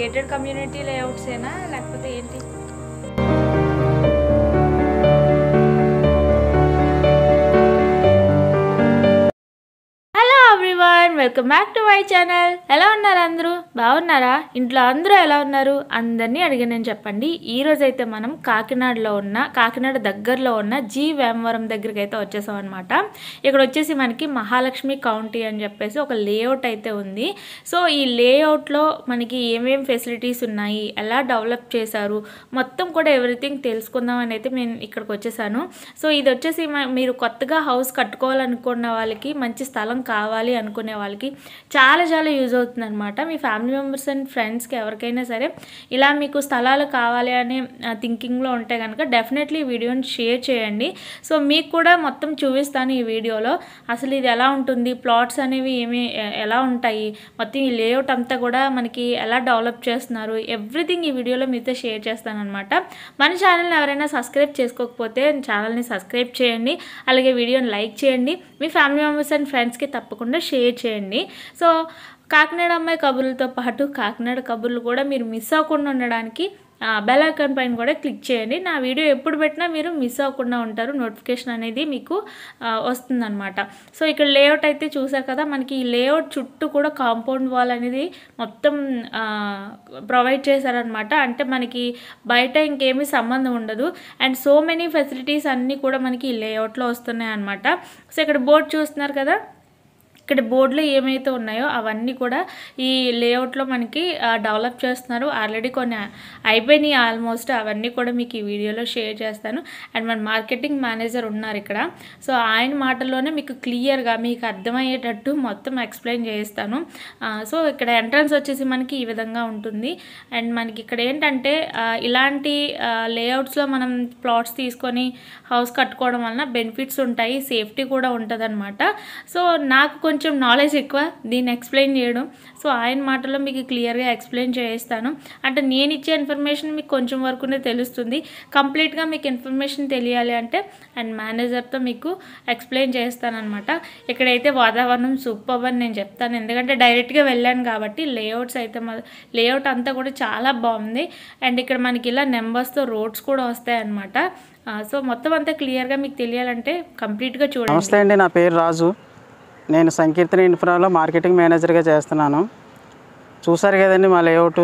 gated community లేఅవుట్సేనా లేకపోతే ఏంటి hello everyone welcome back to my channel ఎలా ఉన్నారు అందరూ బాగున్నారా ఇంట్లో అందరూ ఎలా ఉన్నారు అందరినీ అడిగి నేను చెప్పండి ఈ రోజు అయితే మనం కాకినాడలో ఉన్న కాకినాడ దగ్గరలో ఉన్న జీ వేమవరం దగ్గరికి అయితే వచ్చేసాం అనమాట ఇక్కడ వచ్చేసి మనకి మహాలక్ష్మి కౌంటీ అని చెప్పేసి ఒక లేఅవుట్ అయితే ఉంది సో ఈ లేఅవుట్లో మనకి ఏమేం ఫెసిలిటీస్ ఉన్నాయి ఎలా డెవలప్ చేశారు మొత్తం కూడా ఎవ్రీథింగ్ తెలుసుకుందాం అని అయితే నేను ఇక్కడికి వచ్చేసాను సో ఇది వచ్చేసి మ- మీరు కొత్తగా హౌస్ కట్టుకోవాలనుకున్న వాళ్ళకి మంచి స్థలం కావాలి అనుకునే వాళ్ళకి చాలా చాలా యూజ్ అవుతుంది అనమాట మీ ఫ్యామిలీ మెంబర్స్ అండ్ ఫ్రెండ్స్కి ఎవరికైనా సరే ఇలా మీకు స్థలాలు కావాలి అనే థింకింగ్లో ఉంటే కనుక డెఫినెట్లీ ఈ వీడియోని షేర్ చేయండి సో మీకు కూడా మొత్తం చూపిస్తాను ఈ వీడియోలో అసలు ఇది ఎలా ఉంటుంది ప్లాట్స్ అనేవి ఏమి ఎ- ఎలా ఉంటాయి మొత్తం ఈ లేఅవుట్ అంతా కూడా మనకి ఎలా డెవలప్ చేస్తున్నారు ఎవ్రీథింగ్ ఈ వీడియోలో మీతో షేర్ చేస్తాను అనమాట మన ఛానల్ని ఎవరైనా సబ్స్క్రైబ్ చేసుకోకపోతే ఛానల్ని సబ్స్క్రైబ్ చేయండి అలాగే వీడియోని లైక్ చేయండి మీ ఫ్యామిలీ మెంబర్స్ అండ్ ఫ్రెండ్స్కి తప్పకుండా షేర్ చేయండి సో కాకినాడ అమ్మాయి కబుర్లతో పాటు కాకినాడ కబుర్లు కూడా మీరు మిస్ అవ్వకుండా ఉండడానికి బెల్ ఐకాన్ పైన కూడా క్లిక్ చేయండి నా వీడియో ఎప్పుడు పెట్టినా మీరు మిస్ అవ్వకుండా ఉంటారు నోటిఫికేషన్ అనేది మీకు ఆ, వస్తుందన్నమాట సో ఇక్కడ లేఅవుట్ అయితే చూసారు కదా మనకి ఈ లేఅవుట్ చుట్టూ కూడా కాంపౌండ్ వాల్ అనేది మొత్తం ప్రొవైడ్ చేశారనమాట అంటే మనకి బయట ఇంకేమీ సంబంధం ఉండదు అండ్ సో మెనీ ఫెసిలిటీస్ అన్నీ కూడా మనకి ఈ లేఅవుట్లో వస్తున్నాయి అనమాట సో ఇక్కడ బోర్డు చూస్తున్నారు కదా ఇక్కడ బోర్డులో ఏమైతే ఉన్నాయో అవన్నీ కూడా ఈ లేఅవుట్లో మనకి డెవలప్ చేస్తున్నారు ఆల్రెడీ కొన్ని అయిపోయినాయి ఆల్మోస్ట్ అవన్నీ కూడా మీకు ఈ వీడియోలో షేర్ చేస్తాను అండ్ మన మార్కెటింగ్ మేనేజర్ ఉన్నారు ఇక్కడ సో ఆయన మాటల్లోనే మీకు క్లియర్గా మీకు అర్థమయ్యేటట్టు మొత్తం ఎక్స్ప్లెయిన్ చేస్తాను సో ఇక్కడ ఎంట్రన్స్ వచ్చేసి మనకి ఈ విధంగా ఉంటుంది అండ్ మనకి ఇక్కడ ఏంటంటే ఆ, ఇలాంటి లేఅవుట్స్లో మనం ప్లాట్స్ తీసుకొని హౌస్ కట్టుకోవడం వలన బెనిఫిట్స్ ఉంటాయి సేఫ్టీ కూడా ఉంటుంది సో నాకు కొంచెం నాలెడ్జ్ ఎక్కువ దీన్ని ఎక్స్ప్లెయిన్ చేయడం సో ఆయన మాటల్లో మీకు క్లియర్గా ఎక్స్ప్లెయిన్ చేస్తాను అంటే నేను ఇచ్చే ఇన్ఫర్మేషన్ మీకు కొంచెం వరకునే తెలుస్తుంది కంప్లీట్గా మీకు ఇన్ఫర్మేషన్ తెలియాలి అంటే అండ్ మేనేజర్తో మీకు ఎక్స్ప్లెయిన్ చేస్తానమాట ఇక్కడైతే వాతావరణం సూపర్ అని నేను చెప్తాను ఎందుకంటే డైరెక్ట్గా వెళ్ళాను కాబట్టి లేఅవుట్స్ అయితే లేఅవుట్ అంతా కూడా చాలా బాగుంది అండ్ ఇక్కడ మనకి ఇలా నెంబర్స్తో రోడ్స్ కూడా వస్తాయన్నమాట సో మొత్తం అంతా క్లియర్గా మీకు తెలియాలంటే కంప్లీట్గా చూడండి నమస్తే అండి నా పేరు రాజు నేను సంకీర్తన ఇన్ఫ్రాలో మార్కెటింగ్ మేనేజర్గా చేస్తున్నాను చూసారు కదండి మా లేఅవుట్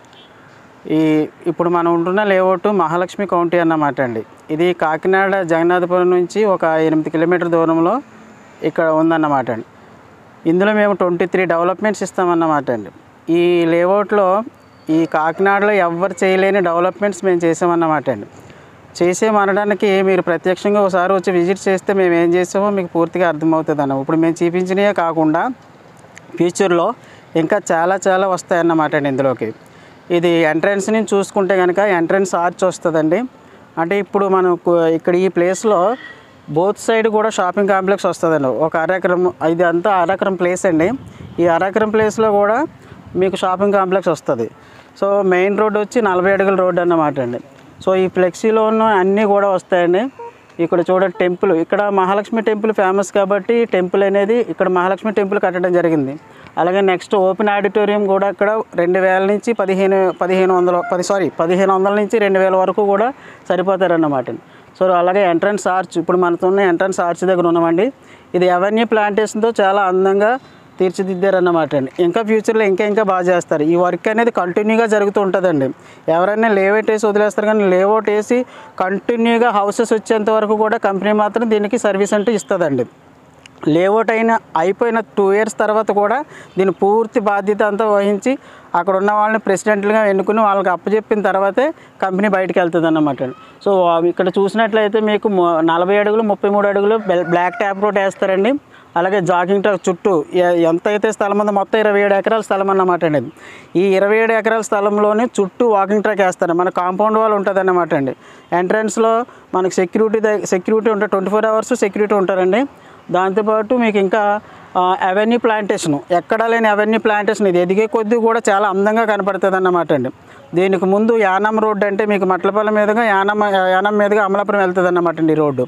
ఈ ఇప్పుడు మనం ఉంటున్న లేఅవుట్ మహాలక్ష్మి కౌంటీ అన్నమాట అండి ఇది కాకినాడ జగన్నాథపురం నుంచి ఒక ఎనిమిది కిలోమీటర్ దూరంలో ఇక్కడ ఉందన్నమాట అండి ఇందులో మేము ట్వంటీ త్రీ డెవలప్మెంట్స్ ఇస్తామన్నమాట అండి ఈ లేఅవుట్లో ఈ కాకినాడలో ఎవ్వరు చేయలేని డెవలప్మెంట్స్ మేము చేసామన్నమాట అండి చేసేమనడానికి మీరు ప్రత్యక్షంగా ఒకసారి వచ్చి విజిట్ చేస్తే మేము ఏం చేసామో మీకు పూర్తిగా అర్థమవుతుంది అన్న ఇప్పుడు మేము చూపించినవే కాకుండా ఫ్యూచర్లో ఇంకా చాలా చాలా వస్తాయన్నమాట అండి ఇందులోకి ఇది ఎంట్రన్స్ నుంచి చూసుకుంటే కనుక ఎంట్రన్స్ ఆర్చ్ వస్తుందండి అంటే ఇప్పుడు మనకు ఇక్కడ ఈ ప్లేస్లో బోత్ సైడ్ కూడా షాపింగ్ కాంప్లెక్స్ వస్తుందండి ఒక అరెకరం ఇది అంతా అరెకరం ప్లేస్ అండి ఈ అరెకరం ప్లేస్లో కూడా మీకు షాపింగ్ కాంప్లెక్స్ వస్తుంది సో మెయిన్ రోడ్ వచ్చి నలభై అడుగుల రోడ్ అన్నమాట అండి సో ఈ ఫ్లెక్సీలో ఉన్న అన్నీ కూడా వస్తాయండి ఇక్కడ చూడండి టెంపుల్ ఇక్కడ మహాలక్ష్మి టెంపుల్ ఫేమస్ కాబట్టి టెంపుల్ అనేది ఇక్కడ మహాలక్ష్మి టెంపుల్ కట్టడం జరిగింది అలాగే నెక్స్ట్ ఓపెన్ ఆడిటోరియం కూడా ఇక్కడ రెండు వేల నుంచి పదిహేను పదిహేను వందల పది సారీ పదిహేను వందల నుంచి రెండు వేల వరకు కూడా సరిపోతారన్నమాట సో అలాగే ఎంట్రన్స్ ఆర్చ్ ఇప్పుడు మనతో ఉన్న ఎంట్రన్స్ ఆర్చ్ దగ్గర ఉన్నామండి ఇది అవెన్యూ ప్లాంటేషన్తో చాలా అందంగా తీర్చిదిద్దారన్నమాట అండి ఇంకా ఫ్యూచర్లో ఇంకా ఇంకా బాగా చేస్తారు ఈ వర్క్ అనేది కంటిన్యూగా జరుగుతూ ఉంటుందండి ఎవరైనా లేఅవుట్ వేసి వదిలేస్తారు కానీ లేఅవుట్ వేసి కంటిన్యూగా హౌసెస్ వచ్చేంత వరకు కూడా కంపెనీ మాత్రం దీనికి సర్వీస్ అంటూ ఇస్తుందండి లేఅవుట్ అయిన అయిపోయిన టూ ఇయర్స్ తర్వాత కూడా దీని పూర్తి బాధ్యత అంతా వహించి అక్కడ ఉన్న వాళ్ళని ప్రెసిడెంట్లుగా ఎన్నుకుని వాళ్ళకి అప్పచెప్పిన తర్వాతే కంపెనీ బయటికి వెళ్తుంది అన్నమాట సో అవి ఇక్కడ చూసినట్లయితే మీకు ము- నలభై అడుగులు ముప్పై మూడు అడుగులు బెల్- బ్లాక్ ట్యాప్ రోడ్ వేస్తారండి అలాగే జాగింగ్ ట్రాక్ చుట్టూ ఎ- ఎంత అయితే స్థలం ఉందో మొత్తం ఇరవై ఏడు ఎకరాల స్థలం అన్నమాట అండి ఈ ఇరవై ఏడు ఎకరాల స్థలంలోనే చుట్టూ వాకింగ్ ట్రాక్ వేస్తారు మన కాంపౌండ్ వాల్ ఉంటుంది అన్నమాట అండి ఎంట్రన్స్లో మనకి సెక్యూరిటీ సెక్యూరిటీ ఉంటుంది ట్వంటీ ఫోర్ అవర్స్ సెక్యూరిటీ ఉంటారండి దాంతోపాటు మీకు ఇంకా అవెన్యూ ప్లాంటేషన్ ఎక్కడా లేని అవెన్యూ ప్లాంటేషన్ ఇది ఎదిగే కొద్దీ కూడా చాలా అందంగా కనపడుతుంది అన్నమాట అండి దీనికి ముందు యానం రోడ్డు అంటే మీకు మట్లపల్లి మీదుగా యానం యానం మీదుగా అమలాపురం వెళ్తుంది అన్నమాట అండి ఈ రోడ్డు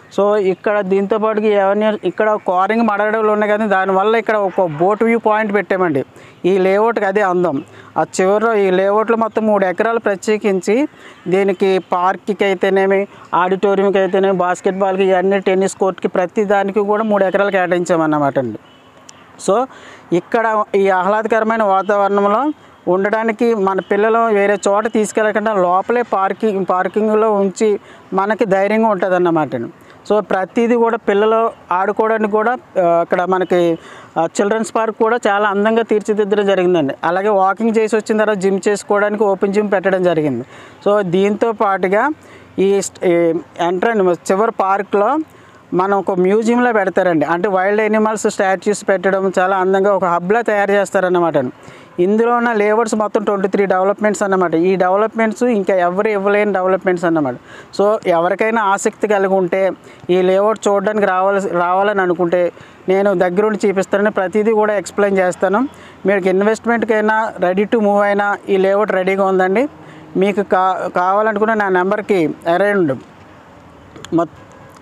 సో ఇక్కడ దీంతో పాటుకి ఎవరిని ఇక్కడ కారింగ్ మడగడలు ఉన్నాయి కానీ దానివల్ల ఇక్కడ ఒక బోట్ వ్యూ పాయింట్ పెట్టామండి ఈ లేఅవుట్కి అదే అందం ఆ చివరిలో ఈ లేఅవుట్లో మొత్తం మూడు ఎకరాలు ప్రత్యేకించి దీనికి పార్క్కి అయితేనేమి ఆడిటోరియంకి అయితేనేమి బాస్కెట్బాల్కి ఇవన్నీ టెన్నిస్ కోర్ట్కి ప్రతి దానికి కూడా మూడు ఎకరాలు కేటాయించామన్నమాట అండి సో ఇక్కడ ఈ ఆహ్లాదకరమైన వాతావరణంలో ఉండడానికి మన పిల్లలు వేరే చోట తీసుకెళ్ళకుండా లోపలే పార్కింగ్ పార్కింగ్లో ఉంచి మనకి ధైర్యంగా ఉంటుంది అన్నమాట సో ప్రతిదీ కూడా పిల్లలు ఆడుకోవడానికి కూడా ఆ, అక్కడ మనకి చిల్డ్రన్స్ పార్క్ కూడా చాలా అందంగా తీర్చిదిద్దడం జరిగిందండి అలాగే వాకింగ్ చేసి వచ్చిన తర్వాత జిమ్ చేసుకోవడానికి ఓపెన్ జిమ్ పెట్టడం జరిగింది సో దీంతో పాటుగా ఈ ఎంట్రన్ చివరి పార్క్లో మనం ఒక మ్యూజియంలో పెడతారండి అంటే వైల్డ్ ఎనిమల్స్ స్టాచ్యూస్ పెట్టడం చాలా అందంగా ఒక హబ్లా తయారు చేస్తారన్నమాట ఇందులో ఉన్న లేఅవుట్స్ మొత్తం ట్వంటీ త్రీ డెవలప్మెంట్స్ అన్నమాట ఈ డెవలప్మెంట్స్ ఇంకా ఎవరు ఇవ్వలేని డెవలప్మెంట్స్ అన్నమాట సో ఎవరికైనా ఆసక్తి కలిగి ఉంటే ఈ లేఅవుట్ చూడడానికి రావాలి రావాలని అనుకుంటే నేను దగ్గరుండి చూపిస్తానని ప్రతిదీ కూడా ఎక్స్ప్లెయిన్ చేస్తాను మీకు ఇన్వెస్ట్మెంట్కైనా రెడీ టు మూవ్ అయినా ఈ లేఅవుట్ రెడీగా ఉందండి మీకు కా కావాలనుకున్న నా నెంబర్కి అరౌండ్ మొత్తం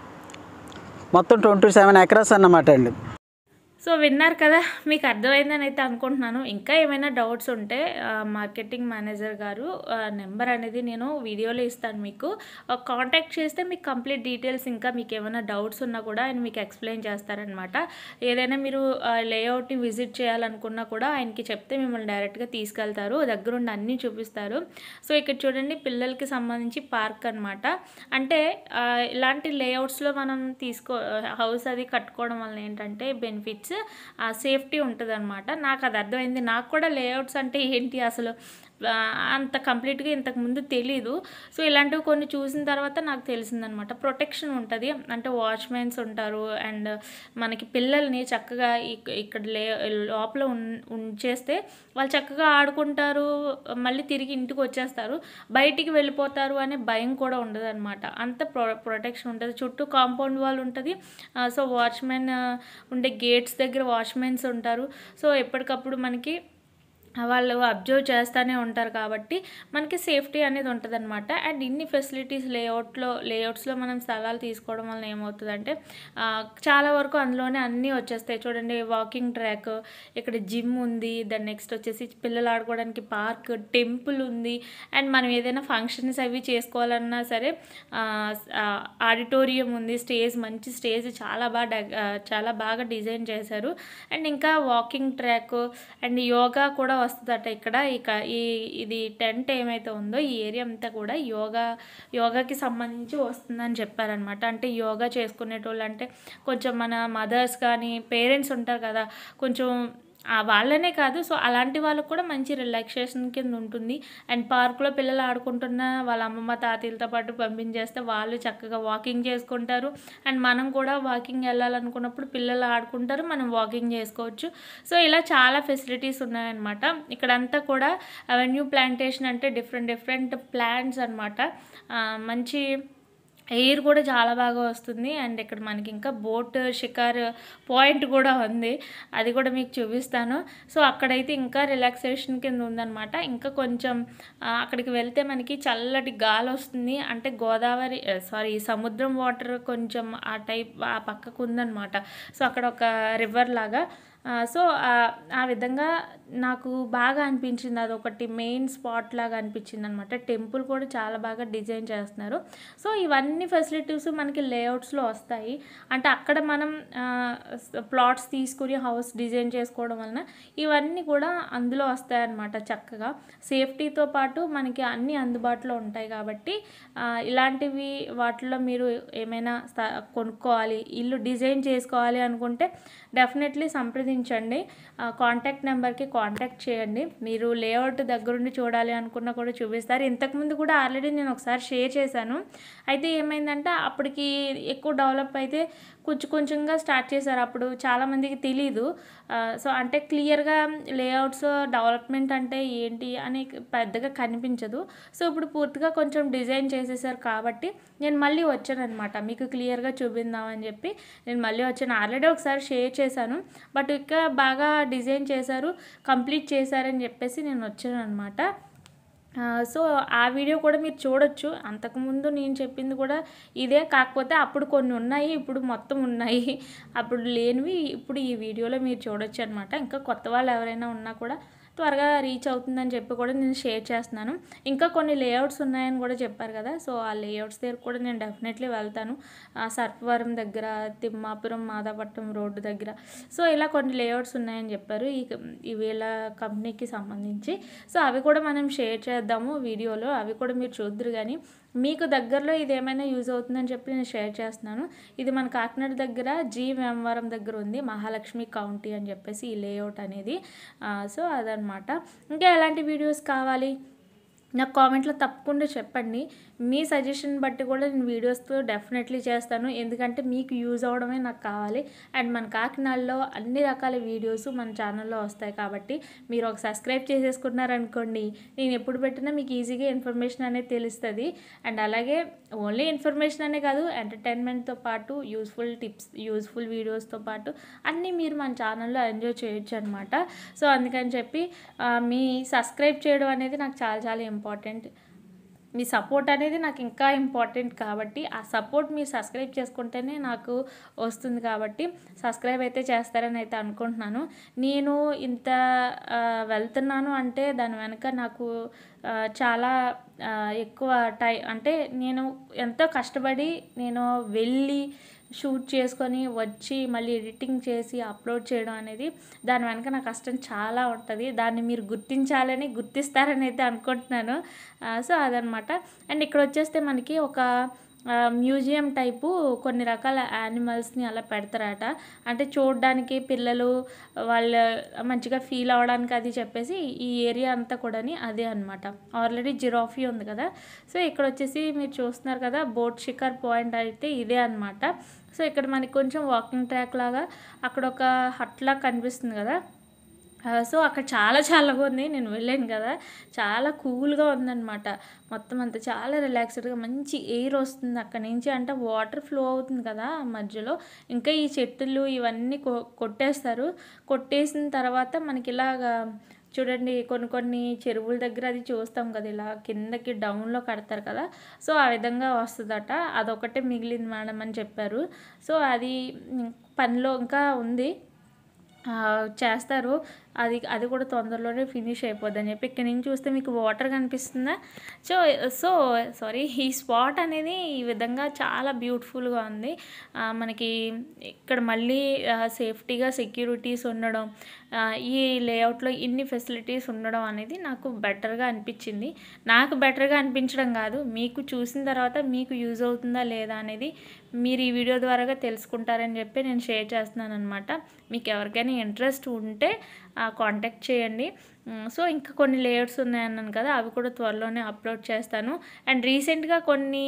మొత్తం ట్వంటీ సెవెన్ ఎకరాస్ అన్నమాట అండి సో విన్నారు కదా మీకు అర్థమైందని అయితే అనుకుంటున్నాను ఇంకా ఏమైనా డౌట్స్ ఉంటే ఆ, మార్కెటింగ్ మేనేజర్ గారు ఆ, నెంబర్ అనేది నేను వీడియోలో ఇస్తాను మీకు ఆ, కాంటాక్ట్ చేస్తే మీకు కంప్లీట్ డీటెయిల్స్ ఇంకా మీకు ఏమైనా డౌట్స్ ఉన్నా కూడా ఆయన మీకు ఎక్స్ప్లెయిన్ చేస్తారనమాట ఏదైనా మీరు ఆ, లేఅవుట్ని విజిట్ చేయాలనుకున్నా కూడా ఆయనకి చెప్తే మిమ్మల్ని డైరెక్ట్గా తీసుకెళ్తారు దగ్గరుండి అన్నీ చూపిస్తారు సో ఇక్కడ చూడండి పిల్లలకి సంబంధించి పార్క్ అనమాట అంటే ఆ, ఇలాంటి లేఅవుట్స్లో మనం తీసుకో హౌస్ అది కట్టుకోవడం వల్ల ఏంటంటే బెనిఫిట్స్ సేఫ్టీ ఉంటుంది అనమాట నాకు అది అర్థమైంది నాకు కూడా లేఅవుట్స్ అంటే ఏంటి అసలు ఆ, అంత కంప్లీట్గా ఇంతకు ముందు తెలీదు సో ఇలాంటివి కొన్ని చూసిన తర్వాత నాకు తెలిసిందనమాట ప్రొటెక్షన్ ఉంటుంది అంటే వాచ్మెన్స్ ఉంటారు అండ్ మనకి పిల్లల్ని చక్కగా ఇక్- ఇక్కడ లే లోపల ఉన్- ఉంచేస్తే వాళ్ళు చక్కగా ఆడుకుంటారు మళ్ళీ తిరిగి ఇంటికి వచ్చేస్తారు బయటికి వెళ్ళిపోతారు అనే భయం కూడా ఉండదు అనమాట అంత ప్రొ ప్రొటెక్షన్ ఉంటుంది చుట్టూ కాంపౌండ్ వాల్ ఉంటుంది ఆ, సో వాచ్మెన్ ఉండే గేట్స్ దగ్గర వాచ్మెన్స్ ఉంటారు సో ఎప్పటికప్పుడు మనకి వాళ్ళు అబ్జర్వ్ చేస్తూనే ఉంటారు కాబట్టి మనకి సేఫ్టీ అనేది ఉంటుంది అనమాట అండ్ ఇన్ని ఫెసిలిటీస్ లేఅవుట్లో లేఅవుట్స్లో మనం స్థలాలు తీసుకోవడం వల్ల ఏమవుతుందంటే ఆ, చాలా వరకు అందులోనే అన్నీ వచ్చేస్తాయి చూడండి వాకింగ్ ట్రాక్ ఇక్కడ జిమ్ ఉంది దాని నెక్స్ట్ వచ్చేసి పిల్లలు ఆడుకోవడానికి పార్క్ టెంపుల్ ఉంది అండ్ మనం ఏదైనా ఫంక్షన్స్ అవి చేసుకోవాలన్నా సరే ఆడిటోరియం ఉంది స్టేజ్ మంచి స్టేజ్ చాలా బాగా డెక- ఆ, చాలా బాగా డిజైన్ చేశారు అండ్ ఇంకా వాకింగ్ ట్రాక్ అండ్ యోగా కూడా వస్తుందట ఇక్కడ ఇక ఈ ఇది టెంట్ ఏమైతే ఉందో ఈ ఏరియా అంతా కూడా యోగా యోగాకి సంబంధించి వస్తుందని చెప్పారనమాట అంటే యోగా చేసుకునేటోళ్ళు అంటే కొంచెం మన మదర్స్ కానీ పేరెంట్స్ ఉంటారు కదా కొంచెం ఆ వాళ్ళనే కాదు సో అలాంటి వాళ్ళకు కూడా మంచి రిలాక్సేషన్ కింద ఉంటుంది అండ్ పార్కులో పిల్లలు ఆడుకుంటున్న వాళ్ళ అమ్మమ్మ తాతయ్యలతో పాటు పంపించేస్తే వాళ్ళు చక్కగా వాకింగ్ చేసుకుంటారు అండ్ మనం కూడా వాకింగ్ వెళ్ళాలనుకున్నప్పుడు పిల్లలు ఆడుకుంటారు మనం వాకింగ్ చేసుకోవచ్చు సో ఇలా చాలా ఫెసిలిటీస్ ఉన్నాయన్నమాట ఇక్కడంతా కూడా అవెన్యూ ప్లాంటేషన్ అంటే డిఫరెంట్ డిఫరెంట్ ప్లాంట్స్ అనమాట మంచి ఎయిర్ కూడా చాలా బాగా వస్తుంది అండ్ ఇక్కడ మనకి ఇంకా బోట్ షికార్ పాయింట్ కూడా ఉంది అది కూడా మీకు చూపిస్తాను సో అక్కడైతే ఇంకా రిలాక్సేషన్ కింద ఉందన్నమాట ఇంకా కొంచెం ఆ, అక్కడికి వెళ్తే మనకి చల్లటి గాలి వస్తుంది అంటే గోదావరి సారీ సముద్రం వాటర్ కొంచెం ఆ టైప్ ఆ పక్కకు ఉందన్నమాట సో అక్కడ ఒక రివర్ లాగా ఆ, సో ఆ- ఆ విధంగా నాకు బాగా అనిపించింది అది ఒకటి మెయిన్ స్పాట్ లాగా అనిపించింది అనమాట టెంపుల్ కూడా చాలా బాగా డిజైన్ చేస్తున్నారు సో ఇవన్నీ ఫెసిలిటీస్ మనకి లేఅవుట్స్లో వస్తాయి అంటే అక్కడ మనం ప్లాట్స్ తీసుకుని హౌస్ డిజైన్ చేసుకోవడం వలన ఇవన్నీ కూడా అందులో వస్తాయన్నమాట చక్కగా సేఫ్టీతో పాటు మనకి అన్నీ అందుబాటులో ఉంటాయి కాబట్టి ఆ, ఇలాంటివి వాటిలో మీరు ఏమైనా స్థ- కొనుక్కోవాలి ఇల్లు డిజైన్ చేసుకోవాలి అనుకుంటే డెఫినెట్లీ సంప్రదించండి ఆ, కాంటాక్ట్ నెంబర్కి కాంటాక్ట్ చేయండి మీరు లేఅవుట్ దగ్గరుండి చూడాలి అనుకున్నా కూడా చూపిస్తారు ఇంతకుముందు కూడా ఆల్రెడీ నేను ఒకసారి షేర్ చేశాను అయితే ఏమైందంటే అప్పటికి ఎక్కువ డెవలప్ అయితే కొంచెం కొంచెంగా స్టార్ట్ చేశారు అప్పుడు చాలామందికి తెలీదు ఆ, సో అంటే క్లియర్గా లేఅవుట్స్ డెవలప్మెంట్ అంటే ఏంటి అని పెద్దగా కనిపించదు సో ఇప్పుడు పూర్తిగా కొంచెం డిజైన్ చేసేసారు కాబట్టి నేను మళ్ళీ వచ్చాను అనమాట మీకు క్లియర్గా చూపిందామని చెప్పి నేను మళ్ళీ వచ్చాను ఆల్రెడీ ఒకసారి షేర్ చేశాను బట్ ఇంకా బాగా డిజైన్ చేశారు కంప్లీట్ చేశారని చెప్పేసి నేను వచ్చాను అనమాట ఆ, సో ఆ వీడియో కూడా మీరు చూడొచ్చు అంతకుముందు నేను చెప్పింది కూడా ఇదే కాకపోతే అప్పుడు కొన్ని ఉన్నాయి ఇప్పుడు మొత్తం ఉన్నాయి అప్పుడు లేనివి ఇప్పుడు ఈ వీడియోలో మీరు చూడొచ్చు అనమాట ఇంకా కొత్త వాళ్ళు ఎవరైనా ఉన్నా కూడా త్వరగా రీచ్ అవుతుందని చెప్పి కూడా నేను షేర్ చేస్తున్నాను ఇంకా కొన్ని లేఅవుట్స్ ఉన్నాయని కూడా చెప్పారు కదా సో ఆ లేఅవుట్స్ దగ్గర కూడా నేను డెఫినెట్లీ వెళ్తాను ఆ సర్పవరం దగ్గర తిమ్మాపురం మాదాపట్నం రోడ్డు దగ్గర సో ఇలా కొన్ని లేఅవుట్స్ ఉన్నాయని చెప్పారు ఈ ఈ వీళ్ళ కంపెనీకి సంబంధించి సో అవి కూడా మనం షేర్ చేద్దాము వీడియోలో అవి కూడా మీరు చూద్దరు కానీ మీకు దగ్గరలో ఇది ఏమైనా యూజ్ అవుతుందని చెప్పి నేను షేర్ చేస్తున్నాను ఇది మన కాకినాడ దగ్గర జీ వేమవరం దగ్గర ఉంది మహాలక్ష్మి కౌంటీ అని చెప్పేసి ఈ లేఅవుట్ అనేది ఆ, సో అదనమాట ఇంకా ఎలాంటి వీడియోస్ కావాలి నాకు కామెంట్లో తప్పకుండా చెప్పండి మీ సజెషన్ బట్టి కూడా నేను వీడియోస్తో డెఫినెట్లీ చేస్తాను ఎందుకంటే మీకు యూజ్ అవడమే నాకు కావాలి అండ్ మన కాకినాడలో అన్ని రకాల వీడియోస్ మన ఛానల్లో వస్తాయి కాబట్టి మీరు ఒక సబ్స్క్రైబ్ చేసేసుకున్నారనుకోండి నేను ఎప్పుడు పెట్టినా మీకు ఈజీగా ఇన్ఫర్మేషన్ అనేది తెలుస్తుంది అండ్ అలాగే ఓన్లీ ఇన్ఫర్మేషన్ అనే కాదు ఎంటర్టైన్మెంట్తో పాటు యూస్ఫుల్ టిప్స్ యూస్ఫుల్ వీడియోస్తో పాటు అన్నీ మీరు మన ఛానల్లో ఎంజాయ్ చేయొచ్చు అనమాట సో అందుకని చెప్పి ఆ, మీ సబ్స్క్రైబ్ చేయడం అనేది నాకు చాలా చాలా ఇంపార్టెంట్ మీ సపోర్ట్ అనేది నాకు ఇంకా ఇంపార్టెంట్ కాబట్టి ఆ సపోర్ట్ మీరు సబ్స్క్రైబ్ చేసుకుంటేనే నాకు వస్తుంది కాబట్టి సబ్స్క్రైబ్ అయితే చేస్తారని అయితే అనుకుంటున్నాను నేను ఇంత ఆ, వెళ్తున్నాను అంటే దాని వెనక నాకు ఆ, చాలా ఆ, ఎక్కువ టై అంటే నేను ఎంతో కష్టపడి నేను వెళ్ళి షూట్ చేసుకొని వచ్చి మళ్ళీ ఎడిటింగ్ చేసి అప్లోడ్ చేయడం అనేది దాని వెనక నా కష్టం చాలా ఉంటుంది దాన్ని మీరు గుర్తించాలని గుర్తిస్తారని అయితే అనుకుంటున్నాను ఆ, సో అదనమాట అండ్ ఇక్కడ వచ్చేస్తే మనకి ఒక ఆ, మ్యూజియం టైపు కొన్ని రకాల యానిమల్స్ని అలా పెడతారట అంటే చూడడానికి పిల్లలు వాళ్ళ మంచిగా ఫీల్ అవ్వడానికి అది చెప్పేసి ఈ ఏరియా అంతా కూడాని అదే అనమాట ఆల్రెడీ జిరాఫీ ఉంది కదా సో ఇక్కడ వచ్చేసి మీరు చూస్తున్నారు కదా బోట్ షికార్ పాయింట్ అయితే ఇదే అనమాట సో ఇక్కడ మనకి కొంచెం వాకింగ్ ట్రాక్ లాగా అక్కడ ఒక హట్ లాగా కనిపిస్తుంది కదా ఆ, సో అక్కడ చాలా చాలా ఉంది నేను వెళ్ళాను కదా చాలా కూల్గా ఉందన్నమాట మొత్తం అంతా చాలా రిలాక్స్డ్గా మంచి ఎయిర్ వస్తుంది అక్కడ నుంచి అంటే వాటర్ ఫ్లో అవుతుంది కదా మధ్యలో ఇంకా ఈ చెట్టులు ఇవన్నీ కొ కొట్టేస్తారు కొట్టేసిన తర్వాత మనకి ఇలాగా చూడండి కొన్ని కొన్ని చెరువుల దగ్గర అది చూస్తాం కదా ఇలా కిందకి డౌన్లో కడతారు కదా సో ఆ విధంగా వస్తుందట అదొకటే మిగిలింది మేడం అని చెప్పారు సో అది ఉమ్, పనిలో ఇంకా ఉంది ఆ, చేస్తారు అది అది కూడా తొందరలోనే ఫినిష్ అయిపోద్ది అని చెప్పి ఇక్కడ నుంచి చూస్తే మీకు వాటర్ కనిపిస్తుందా సో సో సారీ ఈ స్పాట్ అనేది ఈ విధంగా చాలా బ్యూటిఫుల్గా ఉంది ఆ, మనకి ఇక్కడ మళ్ళీ సేఫ్టీగా సెక్యూరిటీస్ ఉండడం ఆ, ఈ లేఅవుట్లో ఇన్ని ఫెసిలిటీస్ ఉండడం అనేది నాకు బెటర్గా అనిపించింది నాకు బెటర్గా అనిపించడం కాదు మీకు చూసిన తర్వాత మీకు యూజ్ అవుతుందా లేదా అనేది మీరు ఈ వీడియో ద్వారాగా తెలుసుకుంటారని చెప్పి నేను షేర్ చేస్తున్నాను అనమాట మీకు ఎవరికైనా ఇంట్రెస్ట్ ఉంటే కాంటాక్ట్ చేయండి ఉమ్, సో ఇంకా కొన్ని లేయర్స్ ఉన్నాయన్నాను కదా అవి కూడా త్వరలోనే అప్లోడ్ చేస్తాను అండ్ రీసెంట్గా కొన్ని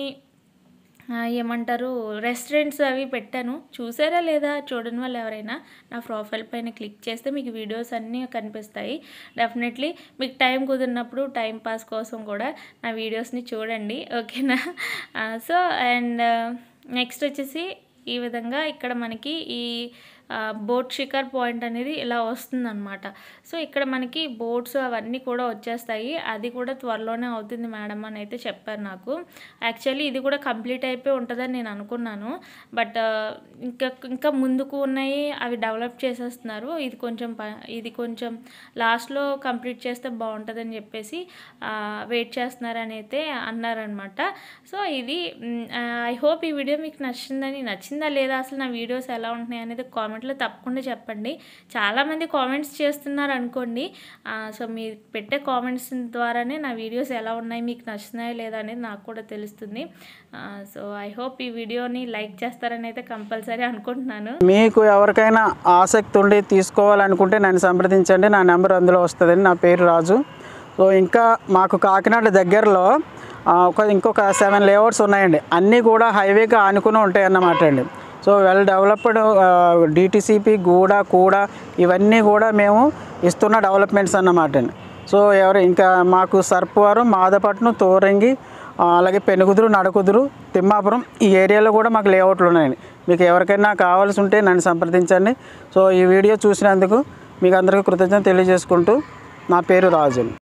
ఆ, ఏమంటారు రెస్టారెంట్స్ అవి పెట్టాను చూసారా లేదా చూడని వాళ్ళు ఎవరైనా నా ప్రొఫైల్ పైన క్లిక్ చేస్తే మీకు వీడియోస్ అన్నీ కనిపిస్తాయి డెఫినెట్లీ మీకు టైం కుదిరినప్పుడు టైం పాస్ కోసం కూడా నా వీడియోస్ని చూడండి ఓకేనా సో అండ్ నెక్స్ట్ వచ్చేసి ఈ విధంగా ఇక్కడ మనకి ఈ బోట్ షికార్ పాయింట్ అనేది ఇలా వస్తుందన్నమాట సో ఇక్కడ మనకి బోట్స్ అవన్నీ కూడా వచ్చేస్తాయి అది కూడా త్వరలోనే అవుతుంది మేడం అని అయితే చెప్పారు నాకు యాక్చువల్లీ ఇది కూడా కంప్లీట్ అయిపోయి ఉంటుందని నేను అనుకున్నాను బట్ ఇంకా ఇంకా ముందుకు ఉన్నాయి అవి డెవలప్ చేసేస్తున్నారు ఇది కొంచెం ప- ఇది కొంచెం లాస్ట్లో కంప్లీట్ చేస్తే బాగుంటుందని చెప్పేసి వెయిట్ చేస్తున్నారని అయితే అన్నారనమాట సో ఇది ఐ హోప్ ఈ వీడియో మీకు నచ్చిందని నచ్చిందా లేదా అసలు నా వీడియోస్ ఎలా ఉంటున్నాయి అనేది కామెంట్లో తప్పకుండా చెప్పండి చాలామంది కామెంట్స్ చేస్తున్నారు అనుకోండి ఆ, సో మీరు పెట్టే కామెంట్స్ ద్వారానే నా వీడియోస్ ఎలా ఉన్నాయి మీకు నచ్చుతున్నాయా లేదా అనేది నాకు కూడా తెలుస్తుంది ఆ, సో ఐ హోప్ ఈ వీడియోని లైక్ చేస్తారని అయితే కంపల్సరీ అనుకుంటున్నాను మీకు ఎవరికైనా ఆసక్తి ఉండి తీసుకోవాలనుకుంటే నన్ను సంప్రదించండి నా నెంబర్ అందులో వస్తుందండి నా పేరు రాజు సో ఇంకా మాకు కాకినాడ దగ్గరలో ఆ, ఒక ఇంకొక సెవెన్ లేఅవుట్స్ ఉన్నాయండి అన్నీ కూడా హైవేకి ఆనుకుని ఉంటాయి అన్నమాట అండి సో వెల్ డెవలప్డ్ డిటీసీపీ గూడ కూడా ఇవన్నీ కూడా మేము ఇస్తున్న డెవలప్మెంట్స్ అన్నమాట అండి సో ఎవరు ఇంకా మాకు సర్పవరం మాదపట్నం తోరంగి ఆ, అలాగే పెనుగుదురు నడకుదురు తిమ్మాపురం ఈ ఏరియాలో కూడా మాకు లేఅవుట్లు ఉన్నాయండి మీకు ఎవరికైనా కావాల్సి ఉంటే నన్ను సంప్రదించండి సో ఈ వీడియో చూసినందుకు మీకు అందరికీ కృతజ్ఞత తెలియజేసుకుంటూ నా పేరు రాజు